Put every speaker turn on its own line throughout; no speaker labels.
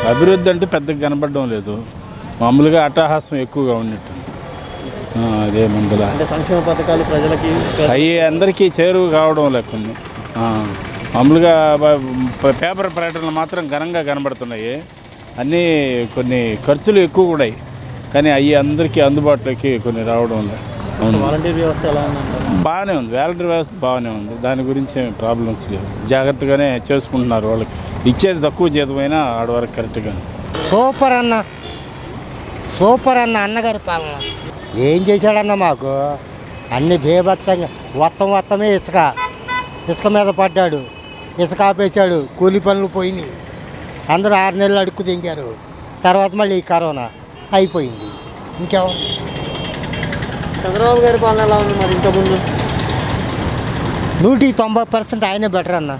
అభివృద్ధి అంటే పెద్దగా కనపడడం లేదు మామూలుగా అట్టహాసం ఎక్కువగా ఉన్నట్టుంది ఆ, అదే ముందుల
అంటే సంక్షేమ పథకాలు ప్రజలకి
అవి అందరికీ చేరువ కావడం లేకుంది ఆ, మామూలుగా బ- ప- పేపర్ ప్రకటనలు మాత్రం ఘనంగా కనబడుతున్నాయి అన్నీ కొన్ని ఖర్చులు ఎక్కువ కూడా కానీ అవి అందరికీ అందుబాటులోకి కొన్ని రావడం లేదు అవును
వాలంటీర్ వ్యవస్థ ఎలా ఉందంటారు
బాగానే ఉంది వ్యాలిడరీ వ్యవస్థ బాగానే ఉంది దాని గురించి ఏమి ప్రాబ్లమ్స్ లేవు జాగ్రత్తగానే చేసుకుంటున్నారు వాళ్ళకి ఇచ్చేది తక్కువ జీతమైనా ఆడ వరకు కరెక్ట్గా
సూపర్ అన్న సూపర్ అన్న అన్నగారి పాలన ఏం చేశాడన్న మాకు అన్ని బేభత్సంగా వత్తం వత్తమే ఇసుక ఇసుక మీద పడ్డాడు ఇసుక ఆపేశాడు కూలి పనులు పోయినాయి అందరూ ఆరు నెలలు అడుక్కు దింగారు తర్వాత మళ్ళీ ఈ కరోనా అయిపోయింది ఇంకేం
చంద్రబాబు గారి పాలన ఎలా ఉంది మరి ఇంత ముందు
నూటికి తొంభై పర్సెంట్ ఆయనే బెటర్ అన్న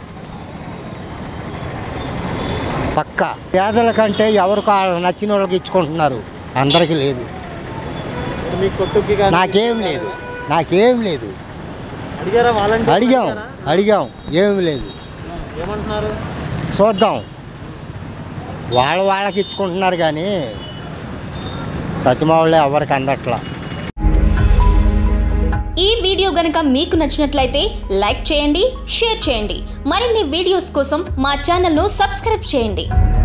పక్క పేదల కంటే ఎవరికి వాళ్ళకి నచ్చిన వాళ్ళకి ఇచ్చుకుంటున్నారు అందరికీ లేదు
మీ కొట్టుకి కానీ
నాకేం లేదు నాకేం లేదు
అడిగారా వాలంటీర్
అడిగాం అడిగాం ఏం లేదు
ఏమంటున్నారు
చూద్దాం వాళ్ళ వాళ్ళకి ఇచ్చుకుంటున్నారు కానీ తచ్చిమావుళ్ళే ఎవరికి అందట్లా
ఈ వీడియో గనక మీకు నచ్చినట్లయితే లైక్ చేయండి షేర్ చేయండి మరిన్ని వీడియోస్ కోసం మా ఛానల్ను సబ్స్క్రైబ్ చేయండి